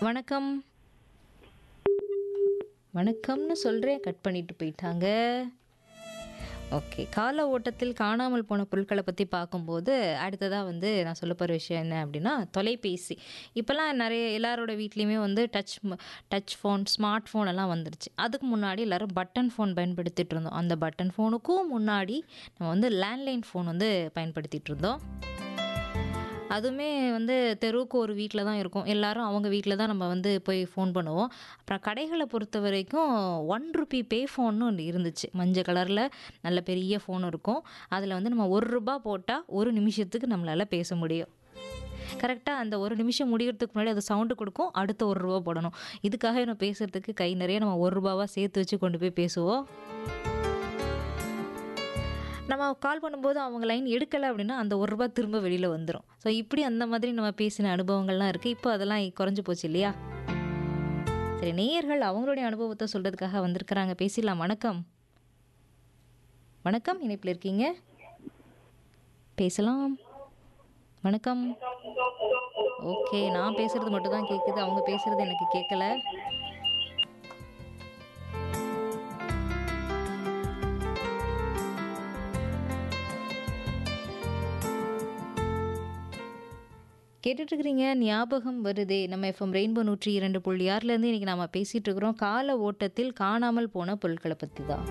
வணக்கம் வணக்கம்னு சொல்கிறேன் கட் பண்ணிட்டு போயிட்டாங்க ஓகே கால ஓட்டத்தில் காணாமல் போன பொருட்களை பற்றி பார்க்கும்போது அடுத்ததாக வந்து நான் சொல்ல போகிற விஷயம் என்ன அப்படின்னா தொலைபேசி இப்போல்லாம் நிறைய எல்லாரோட வீட்லேயுமே வந்து touch touch phone smart phone எல்லாம் வந்துருச்சு அதுக்கு முன்னாடி எல்லோரும் பட்டன் ஃபோன் பயன்படுத்திட்டு இருந்தோம் அந்த பட்டன் ஃபோனுக்கும் முன்னாடி நம்ம வந்து லேண்ட்லைன் ஃபோன் வந்து பயன்படுத்திட்டு இருந்தோம் அதுவுமே வந்து தெருவுக்கு ஒரு வீட்டில் தான் இருக்கும் எல்லாரும் அவங்க வீட்டில் தான் நம்ம வந்து போய் ஃபோன் பண்ணுவோம் அப்புறம் கடைகளை பொறுத்த வரைக்கும் ஒன் ருபி பே ஃபோன்னு ஒன்று இருந்துச்சு மஞ்சள் கலரில் நல்ல பெரிய ஃபோன் இருக்கும் அதில் வந்து நம்ம ஒரு ரூபா போட்டால் ஒரு நிமிஷத்துக்கு நம்மளால் பேச முடியும் கரெக்டாக அந்த ஒரு நிமிஷம் முடிகிறதுக்கு முன்னாடி அது சவுண்டு கொடுக்கும் அடுத்த ஒரு ரூபா போடணும் இதுக்காக நம்ம பேசுகிறதுக்கு கை நிறைய நம்ம ஒரு ரூபாவாக சேர்த்து வச்சு கொண்டு போய் பேசுவோம் நம்ம கால் பண்ணும்போது அவங்க லைன் எடுக்கலை அப்படின்னா அந்த ஒரு ரூபா திரும்ப வெளியில் வந்துடும் ஸோ இப்படி அந்த மாதிரி நம்ம பேசின அனுபவங்கள்லாம் இருக்குது இப்போ அதெல்லாம் குறைஞ்சி போச்சு இல்லையா சரி நேயர்கள் அவங்களுடைய அனுபவத்தை சொல்கிறதுக்காக வந்திருக்கிறாங்க பேசிடலாம் வணக்கம் வணக்கம் இணைப்பில் இருக்கீங்க பேசலாம் வணக்கம் ஓகே நான் பேசுறது மட்டும் தான் கேட்குது அவங்க பேசுறது எனக்கு கேட்கல கேட்டுட்ருக்கிறீங்க ஞாபகம் வருதே நம்ம எஃப்எம் ரெயின்போ நூற்றி இரண்டு புள்ளி ஆறுலேருந்து இன்றைக்கி நம்ம பேசிகிட்டு இருக்கிறோம் கால ஓட்டத்தில் காணாமல் போன பொருட்களை பற்றி தான்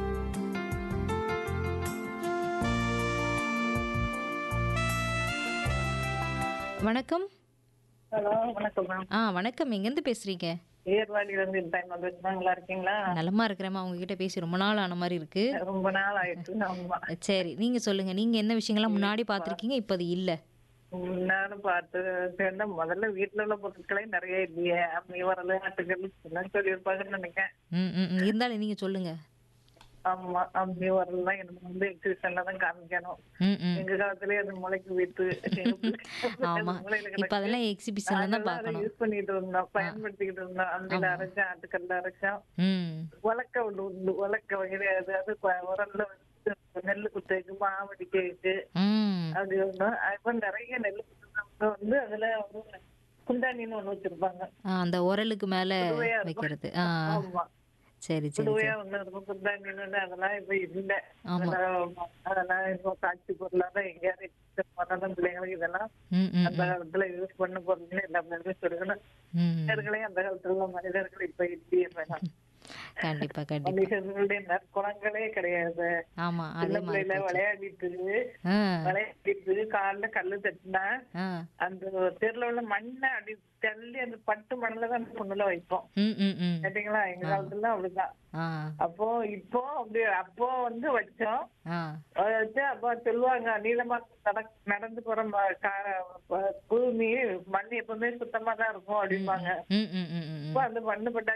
வணக்கம் ஹலோ வணக்கம் மேம் ஆ வணக்கம் எங்கேருந்து பேசுகிறீங்க ஏர்வாடியில இருந்து இந்த டைம் வந்துருச்சு நல்லா இருக்கீங்களா நலமா இருக்கிறேம்மா உங்ககிட்ட பேசி ரொம்ப நாள் ஆன மாதிரி இருக்கு ரொம்ப நாள் ஆயிடுச்சு ஆமா சரி நீங்க சொல்லுங்க நீங்க என்ன விஷயங்கள்லாம் முன்னாடி பார்த்துருக்கீங்க இப்போ அது இல்லை நானும் பார்த்து சேர்ந்த முதல்ல வீட்டுல உள்ள பொருட்களே நிறைய இல்லையே அப்படி வரல ஆட்டுக்கள் எல்லாம் சொல்லியிருப்பாங்கன்னு நினைக்கிறேன் ம் ம் ம். இருந்தாலும் நீங்க சொல்லுங்க ஆமா அப்படி வரலாம் எனக்கு வந்து எக்ஸிபிஷன்ல தான் காமிக்கணும் ம் ம் எங்க காலத்திலேயே அது முளைக்கு வித்து ஆமா இப்போ அதெல்லாம் எக்ஸிபிஷன்ல தான் பார்க்கணும் யூஸ் பண்ணிட்டு இருந்தோம் பயன்படுத்திக்கிட்டு இருந்தோம் அந்த அரைச்சோம் ஆட்டுக்கல்ல அரைச்சோம் ம் உலக்க ஒண்ணு உண்டு உலக்க கிடையாது அது கொ- உரல்ல வந்து நெல்லு குத்தைக்கு மாவடிக்கைக்கு ம் அது ஒண்ணு இப்ப நிறைய நெல் குத்துறவங்க வந்து அதுல வந்து குந்தாணின்னு ஒண்ணு வச்சிருப்பாங்க ஆ, அந்த உரலுக்கு மேல புதுவையா இருக்கும். வைக்கிறது ஆ ஆமா சரி சரி புதுவையா ஒண்ணு இருக்கும் குந்தாணின்னு ஒண்ணு, அதெல்லாம் இப்ப இல்ல ஆமா. அதெல்லாம் அதெல்லாம் இப்போ காட்சி பொருளா தான் எங்கேயாவது பண்ணணும் பிள்ளைங்களுக்கு இதெல்லாம் ம் ம் அந்த காலத்துல யூஸ் பண்ண பொருள்னு எல்லாமே சொல்லணும் ம் மனிதர்களே அந்த காலத்துல உள்ள மனிதர்கள் இப்ப இல்லையே வேணாம் கண்டிப்பா கண்டிப்பா மனிதர்களுடைய நற்குணங்களே கிடையாது ஆமா அதே சின்ன மாதிரி பிள்ளைல போச்சு. விளையாடிட்டு ஆ விளையாடிட்டு கால்ல கல்லு தட்டினா ஆ அந்த தெருல உள்ள மண்ணை அப்படி தள்ளி அந்த பட்டு மண்ணுல தான் அந்த பொண்ணுல வைப்போம் ம் ம் ம் கேட்டீங்களா எங்க காலத்துல அப்படிதான் ஆ அப்போ இப்போ அப்படி அப்போ வந்து வச்சோம் ஆ அதை வச்சு அப்போ சொல்லுவாங்க நீளமா நடக்- நடந்து போற ம- கா- ப- பூமி மண் எப்பவுமே சுத்தமா தான் இருக்கும் அப்படிம்பாங்க ம் ம் ம் ம் இப்போ அந்த மண்ணு பட்டா